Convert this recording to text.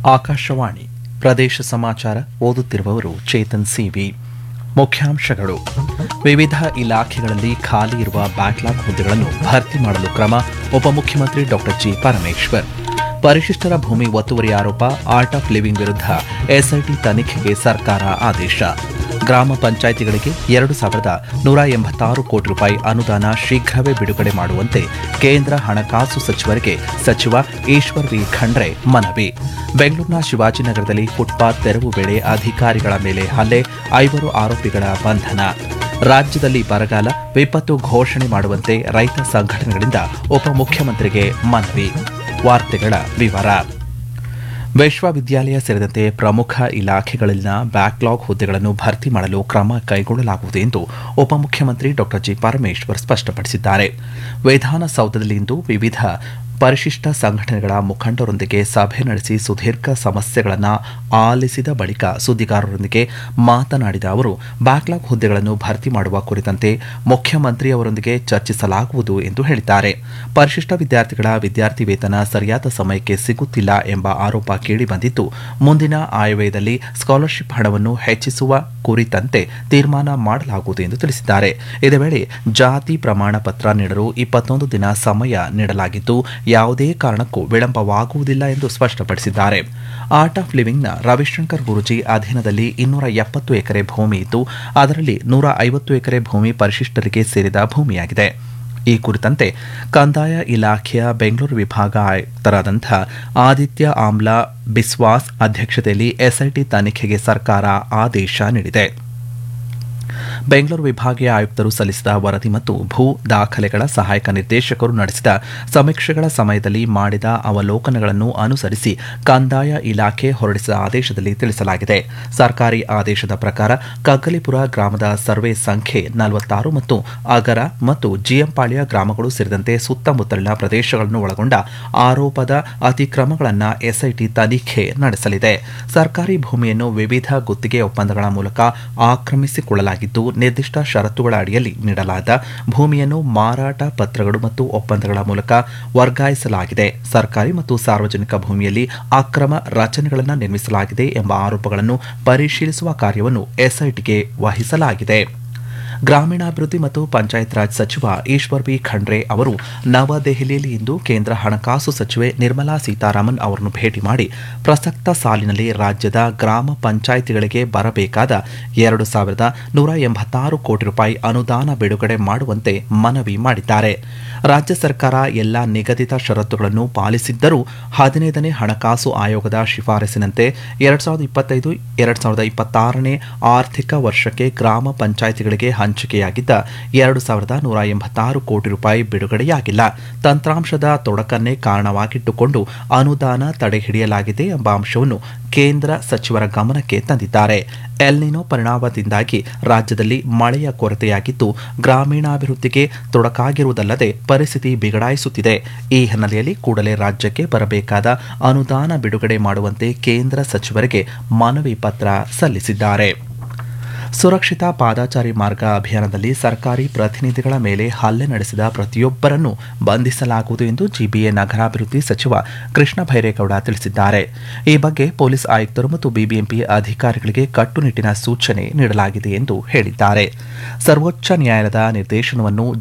ಆಕಾಶವಾಣಿ ಪ್ರದೇಶ ಸಮಾಚಾರ ಓದುತ್ತಿರುವವರು ಚೇತನ್ ಸಿವಿ ಮುಖ್ಯಾಂಶಗಳು ವಿವಿಧ ಇಲಾಖೆಗಳಲ್ಲಿ ಖಾಲಿ ಇರುವ ಬ್ಯಾಕ್ಲಾಗ್ ಹುದ್ದೆಗಳನ್ನು ಭರ್ತಿ ಮಾಡಲು ಕ್ರಮ ಉಪಮುಖ್ಯಮಂತ್ರಿ ಡಾಕ್ಟರ್ ಜಿ ಪರಮೇಶ್ವರ್ ಪರಿಶಿಷ್ಟರ ಭೂಮಿ ಒತ್ತುವರಿ ಆರೋಪ ಆರ್ಟ್ ಆಫ್ ಲಿವಿಂಗ್ ವಿರುದ್ಧ ಎಸ್ಐಟಿ ತನಿಖೆಗೆ ಸರ್ಕಾರ ಆದೇಶ ಗ್ರಾಮ ಪಂಚಾಯಿತಿಗಳಿಗೆ ಎರಡು ಸಾವಿರದ ನೂರ ಎಂಬತ್ತಾರು ಕೋಟಿ ರೂಪಾಯಿ ಅನುದಾನ ಶೀಘ್ರವೇ ಬಿಡುಗಡೆ ಮಾಡುವಂತೆ ಕೇಂದ್ರ ಹಣಕಾಸು ಸಚಿವರಿಗೆ ಸಚಿವ ಈಶ್ವರ್ ವಿ ಖಂಡ್ರೆ ಮನವಿ ಬೆಂಗಳೂರಿನ ಶಿವಾಜಿನಗರದಲ್ಲಿ ಫುಟ್ಪಾತ್ ತೆರವು ವೇಳೆ ಅಧಿಕಾರಿಗಳ ಮೇಲೆ ಹಲ್ಲೆ ಐವರು ಆರೋಪಿಗಳ ಬಂಧನ ರಾಜ್ಯದಲ್ಲಿ ಬರಗಾಲ ವಿಪತ್ತು ಘೋಷಣೆ ಮಾಡುವಂತೆ ರೈತ ಸಂಘಟನೆಗಳಿಂದ ಉಪಮುಖ್ಯಮಂತ್ರಿಗೆ ಮನವಿ ವಾರ್ತೆಗಳ ವಿವರ ವಿಶ್ವವಿದ್ಯಾಲಯ ಸೇರಿದಂತೆ ಪ್ರಮುಖ ಇಲಾಖೆಗಳಲ್ಲಿನ ಬ್ಯಾಕ್ಲಾಗ್ ಹುದ್ದೆಗಳನ್ನು ಭರ್ತಿ ಮಾಡಲು ಕ್ರಮ ಕೈಗೊಳ್ಳಲಾಗುವುದು ಎಂದು ಉಪಮುಖ್ಯಮಂತ್ರಿ ಡಾಕ್ಟರ್ ಜಿ ಪರಮೇಶ್ವರ್ ಸ್ಪಷ್ಟಪಡಿಸಿದ್ದಾರೆ ವಿಧಾನಸೌಧದಲ್ಲಿಂದು ವಿವಿಧ ಪರಿಶಿಷ್ಟ ಸಂಘಟನೆಗಳ ಮುಖಂಡರೊಂದಿಗೆ ಸಭೆ ನಡೆಸಿ ಸುದೀರ್ಘ ಸಮಸ್ಯೆಗಳನ್ನು ಆಲಿಸಿದ ಬಳಿಕ ಸುದ್ದಿಗಾರರೊಂದಿಗೆ ಮಾತನಾಡಿದ ಅವರು ಬ್ಯಾಕ್ಲಾಗ್ ಹುದ್ದೆಗಳನ್ನು ಭರ್ತಿ ಮಾಡುವ ಕುರಿತಂತೆ ಮುಖ್ಯಮಂತ್ರಿ ಅವರೊಂದಿಗೆ ಚರ್ಚಿಸಲಾಗುವುದು ಎಂದು ಹೇಳಿದ್ದಾರೆ ಪರಿಶಿಷ್ಟ ವಿದ್ಯಾರ್ಥಿಗಳ ವಿದ್ಯಾರ್ಥಿ ವೇತನ ಸರಿಯಾದ ಸಮಯಕ್ಕೆ ಸಿಗುತ್ತಿಲ್ಲ ಎಂಬ ಆರೋಪ ಕೇಳಿಬಂದಿದ್ದು ಮುಂದಿನ ಆಯವ್ಯಯದಲ್ಲಿ ಸ್ಕಾಲರ್ಶಿಪ್ ಹಣವನ್ನು ಹೆಚ್ಚಿಸುವ ಕುರಿತಂತೆ ತೀರ್ಮಾನ ಮಾಡಲಾಗುವುದು ಎಂದು ತಿಳಿಸಿದ್ದಾರೆ ಇದೇ ವೇಳೆ ಜಾತಿ ಪ್ರಮಾಣ ಪತ್ರ ನೀಡಲು ಇಪ್ಪತ್ತೊಂದು ದಿನ ಸಮಯ ನೀಡಲಾಗಿದ್ದು ಯಾವುದೇ ಕಾರಣಕ್ಕೂ ವಿಳಂಬವಾಗುವುದಿಲ್ಲ ಎಂದು ಸ್ಪಷ್ಟಪಡಿಸಿದ್ದಾರೆ ಆರ್ಟ್ ಆಫ್ ಲಿವಿಂಗ್ನ ರವಿಶಂಕರ್ ಗುರುಜಿ ಅಧೀನದಲ್ಲಿ ಇನ್ನೂರ ಎಪ್ಪತ್ತು ಎಕರೆ ಭೂಮಿ ಇದ್ದು ಅದರಲ್ಲಿ ನೂರ ಐವತ್ತು ಎಕರೆ ಭೂಮಿ ಪರಿಶಿಷ್ಟರಿಗೆ ಸೇರಿದ ಭೂಮಿಯಾಗಿದೆ ಈ ಕುರಿತಂತೆ ಕಂದಾಯ ಇಲಾಖೆಯ ಬೆಂಗಳೂರು ವಿಭಾಗ ಆಯುಕ್ತರಾದಂಥ ಆದಿತ್ಯ ಆಮ್ಲಾ ಬಿಸ್ವಾಸ್ ಅಧ್ಯಕ್ಷತೆಯಲ್ಲಿ ಎಸ್ಐಟಿ ತನಿಖೆಗೆ ಸರ್ಕಾರ ಆದೇಶ ನೀಡಿದೆ ಬೆಂಗಳೂರು ವಿಭಾಗೀಯ ಆಯುಕ್ತರು ಸಲ್ಲಿಸಿದ ವರದಿ ಮತ್ತು ಭೂ ದಾಖಲೆಗಳ ಸಹಾಯಕ ನಿರ್ದೇಶಕರು ನಡೆಸಿದ ಸಮೀಕ್ಷೆಗಳ ಸಮಯದಲ್ಲಿ ಮಾಡಿದ ಅವಲೋಕನಗಳನ್ನು ಅನುಸರಿಸಿ ಕಂದಾಯ ಇಲಾಖೆ ಹೊರಡಿಸಿದ ಆದೇಶದಲ್ಲಿ ತಿಳಿಸಲಾಗಿದೆ ಸರ್ಕಾರಿ ಆದೇಶದ ಪ್ರಕಾರ ಕಗ್ಗಲಿಪುರ ಗ್ರಾಮದ ಸರ್ವೆ ಸಂಖ್ಯೆ ನಲವತ್ತಾರು ಮತ್ತು ಅಗರ ಮತ್ತು ಜಿಎಂಪಾಳ್ಯ ಗ್ರಾಮಗಳು ಸೇರಿದಂತೆ ಸುತ್ತಮುತ್ತಲಿನ ಪ್ರದೇಶಗಳನ್ನು ಒಳಗೊಂಡ ಆರೋಪದ ಅತಿಕ್ರಮಗಳನ್ನು ಎಸ್ಐಟಿ ತನಿಖೆ ನಡೆಸಲಿದೆ ಸರ್ಕಾರಿ ಭೂಮಿಯನ್ನು ವಿವಿಧ ಗುತ್ತಿಗೆ ಒಪ್ಪಂದಗಳ ಮೂಲಕ ಆಕ್ರಮಿಸಿಕೊಳ್ಳಲಾಗಿದ್ದು ನಿರ್ದಿಷ್ಟ ಷರತ್ತುಗಳ ಅಡಿಯಲ್ಲಿ ನೀಡಲಾದ ಭೂಮಿಯನ್ನು ಮಾರಾಟ ಪತ್ರಗಳು ಮತ್ತು ಒಪ್ಪಂದಗಳ ಮೂಲಕ ವರ್ಗಾಯಿಸಲಾಗಿದೆ ಸರ್ಕಾರಿ ಮತ್ತು ಸಾರ್ವಜನಿಕ ಭೂಮಿಯಲ್ಲಿ ಅಕ್ರಮ ರಚನೆಗಳನ್ನು ನಿರ್ಮಿಸಲಾಗಿದೆ ಎಂಬ ಆರೋಪಗಳನ್ನು ಪರಿಶೀಲಿಸುವ ಕಾರ್ಯವನ್ನು ಎಸ್ಐಟಿಗೆ ವಹಿಸಲಾಗಿದೆ ಗ್ರಾಮೀಣಾಭಿವೃದ್ಧಿ ಮತ್ತು ಪಂಚಾಯತ್ ರಾಜ್ ಸಚಿವ ಈಶ್ವರ್ ಬಿ ಖಂಡ್ರೆ ಅವರು ನವದೆಹಲಿಯಲ್ಲಿ ಇಂದು ಕೇಂದ್ರ ಹಣಕಾಸು ಸಚಿವೆ ನಿರ್ಮಲಾ ಸೀತಾರಾಮನ್ ಅವರನ್ನು ಭೇಟಿ ಮಾಡಿ ಪ್ರಸಕ್ತ ಸಾಲಿನಲ್ಲಿ ರಾಜ್ಯದ ಗ್ರಾಮ ಪಂಚಾಯಿತಿಗಳಿಗೆ ಬರಬೇಕಾದ ಎರಡು ಸಾವಿರದ ನೂರ ಎಂಬತ್ತಾರು ಕೋಟಿ ರೂಪಾಯಿ ಅನುದಾನ ಬಿಡುಗಡೆ ಮಾಡುವಂತೆ ಮನವಿ ಮಾಡಿದ್ದಾರೆ ರಾಜ್ಯ ಸರ್ಕಾರ ಎಲ್ಲ ನಿಗದಿತ ಷರತ್ತುಗಳನ್ನು ಪಾಲಿಸಿದ್ದರೂ ಹದಿನೈದನೇ ಹಣಕಾಸು ಆಯೋಗದ ಶಿಫಾರಸಿನಂತೆ ಎರಡ್ ಸಾವಿರದ ಇಪ್ಪತ್ತೈದು ಎರಡ್ ಸಾವಿರದ ಇಪ್ಪತ್ತಾರನೇ ಆರ್ಥಿಕ ವರ್ಷಕ್ಕೆ ಗ್ರಾಮ ಪಂಚಾಯಿತಿಗಳಿಗೆ ಹಂಚಿಕೆಯಾಗಿದ್ದ ಎರಡು ಸಾವಿರದ ನೂರ ಎಂಬತ್ತಾರು ಕೋಟಿ ರೂಪಾಯಿ ಬಿಡುಗಡೆಯಾಗಿಲ್ಲ ತಂತ್ರಾಂಶದ ತೊಡಕನ್ನೇ ಕಾರಣವಾಗಿಟ್ಟುಕೊಂಡು ಅನುದಾನ ತಡೆಹಿಡಿಯಲಾಗಿದೆ ಎಂಬ ಅಂಶವನ್ನು ಕೇಂದ್ರ ಸಚಿವರ ಗಮನಕ್ಕೆ ತಂದಿದ್ದಾರೆ ಎಲ್ನಿನೋ ಪರಿಣಾಮದಿಂದಾಗಿ ರಾಜ್ಯದಲ್ಲಿ ಮಳೆಯ ಕೊರತೆಯಾಗಿದ್ದು ಗ್ರಾಮೀಣಾಭಿವೃದ್ಧಿಗೆ ತೊಡಕಾಗಿರುವುದಲ್ಲದೆ ಪರಿಸ್ಥಿತಿ ಬಿಗಡಾಯಿಸುತ್ತಿದೆ ಈ ಹಿನ್ನೆಲೆಯಲ್ಲಿ ಕೂಡಲೇ ರಾಜ್ಯಕ್ಕೆ ಬರಬೇಕಾದ ಅನುದಾನ ಬಿಡುಗಡೆ ಮಾಡುವಂತೆ ಕೇಂದ್ರ ಸಚಿವರಿಗೆ ಮನವಿ ಪತ್ರ ಸಲ್ಲಿಸಿದ್ದಾರೆ ಸುರಕ್ಷಿತ ಪಾದಾಚಾರಿ ಮಾರ್ಗ ಅಭಿಯಾನದಲ್ಲಿ ಸರ್ಕಾರಿ ಪ್ರತಿನಿಧಿಗಳ ಮೇಲೆ ಹಲ್ಲೆ ನಡೆಸಿದ ಪ್ರತಿಯೊಬ್ಬರನ್ನು ಬಂಧಿಸಲಾಗುವುದು ಎಂದು ಜಿಬಿಎ ನಗರಾಭಿವೃದ್ಧಿ ಸಚಿವ ಕೃಷ್ಣ ಭೈರೇಗೌಡ ತಿಳಿಸಿದ್ದಾರೆ ಈ ಬಗ್ಗೆ ಪೊಲೀಸ್ ಆಯುಕ್ತರು ಮತ್ತು ಬಿಬಿಎಂಪಿ ಅಧಿಕಾರಿಗಳಿಗೆ ಕಟ್ಟುನಿಟ್ಟಿನ ಸೂಚನೆ ನೀಡಲಾಗಿದೆ ಎಂದು ಹೇಳಿದ್ದಾರೆ ಸರ್ವೋಚ್ಚ ನ್ಯಾಯಾಲಯದ ನಿರ್ದೇಶನವನ್ನು